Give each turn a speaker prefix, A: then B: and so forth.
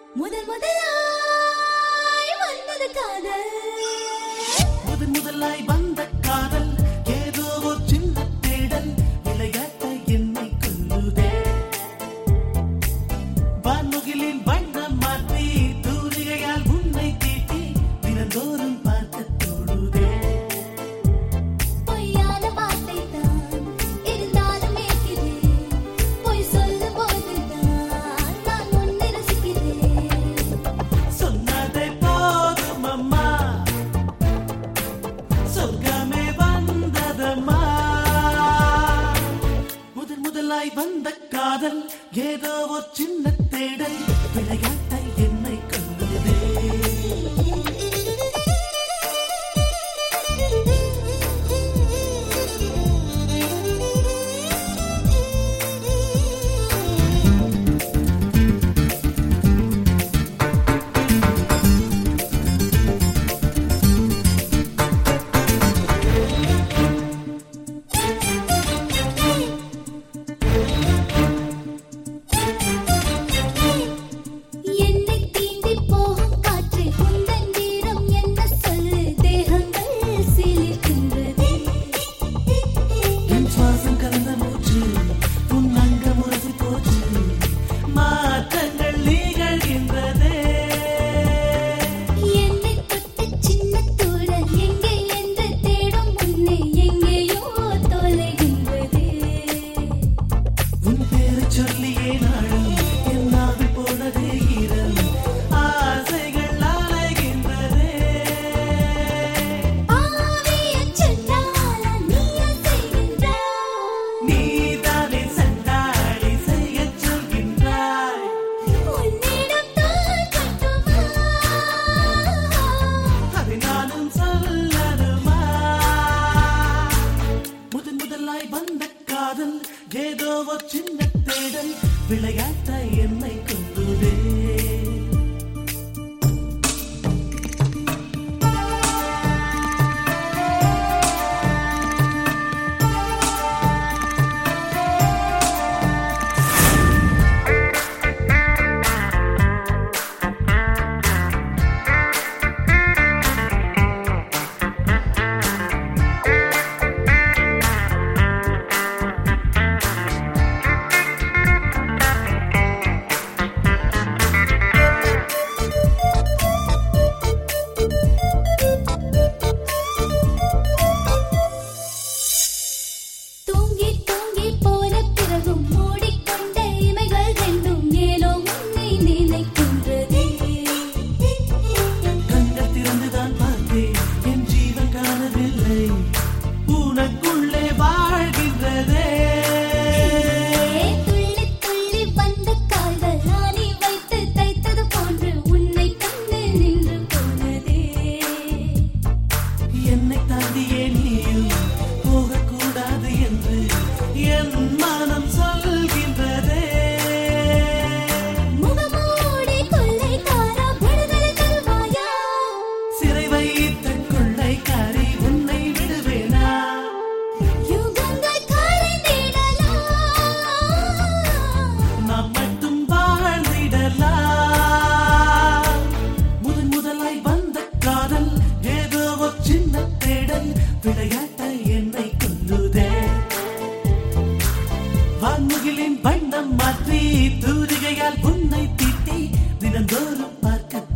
A: முதல் முதலாய் வந்தது காதல்
B: முதன் முதலாய் வந்த காதல் ஏதோ ஒரு சின்ன தேடல் விளையாட்ட என்னை கொல்லுதே வான்முகிலின் வண்ணம் மாற்றி தூரிகையால் உன்னை தீட்டி தினந்தோறும் பார்க்க தோடுதே
A: பொய்யான வார்த்தை தான் இருந்தாலும் ஏற்கிறேன் பொய் சொல்லும் போதுதான் நான் உன்னை ரசிக்கிறேன்
B: சொன்னதே போதும் அம்மா சொர்க்கமே வந்ததம்மா முதன் முதலாய் வந்த காதல் ஏதோ ஒரு சின்ன தேடல் விளையாட்ட என்னை கொண்டதே
A: என்னை தீண்டி போகும் காற்று உந்தன் வீரம் என்ன சொல்லு தேகங்கள் சிலிர்க்கின்றது
B: என் சுவாசம் கலந்த மூச்சு உன் அங்கம் உரசி போச்சு மாற்றங்கள் நிகழ்கின்றதே
A: என்னை தொட்ட சின்ன தூரல் எங்கே என்று தேடும் முன்னே எங்கேயோ தொலைகின்றது
B: உன் பேரு சொல்லியே நாளும் என் நாவில் போனதே ஈரம் ஆசைகள் அலைகின்றதே
A: ஆவியச் சொன்னால நீயா செய்கின்றாய்
B: நீதானே சண்டாளி செய்யச் சொல்கின்றாய்
A: உன்னிடம் தான் கட்டுமா
B: அதை நானும் சொல்லணுமா முதன் முதலாய் வந்த காதல் ஏதோ ஒரு சின்ன தேடல் விளையாட்ட என்னை கொண்டுதே
A: தூங்கி தூங்கி போன பிறகும் மூடிக்கொண்ட இமைகள் ரெண்டும் ஏனோ உன்னை நினைக்கின்றதே
B: கண்கள் திறந்துதான் பார்த்தேன் என் ஜீவன் காணவில்லை உனக்குள்ளே வாழ்கின்றதே
A: துள்ளி துள்ளி வந்த கால்கள் ஆணி வைத்து தைத்தது போன்று உன்னை கண்டு நின்று போனதே
B: என்னை தாண்டியே நீயும் போகக்கூடாது என்று என் மனம் சொல்கின்றதே
A: முகமூடி கொள்ளைக்காரா விடுதலை தருவாயா
B: சிறை வைத்த கொள்ளைக்காரி உன்னை விடுவேனா
A: யுகங்கள் கரைந்திடலாம்
B: நாம் மட்டும் வாழ்ந்திடலாம் முதன் முதலாய் வந்த காதல் ஏதோ ஒரு சின்ன தேடல் விளையாட்ட என்னை கொல்லுதே வான்முகிலின் வண்ணம் மாற்றி தூரிகையால் உன்னை தீட்டி தினந்தோறும் பார்க்க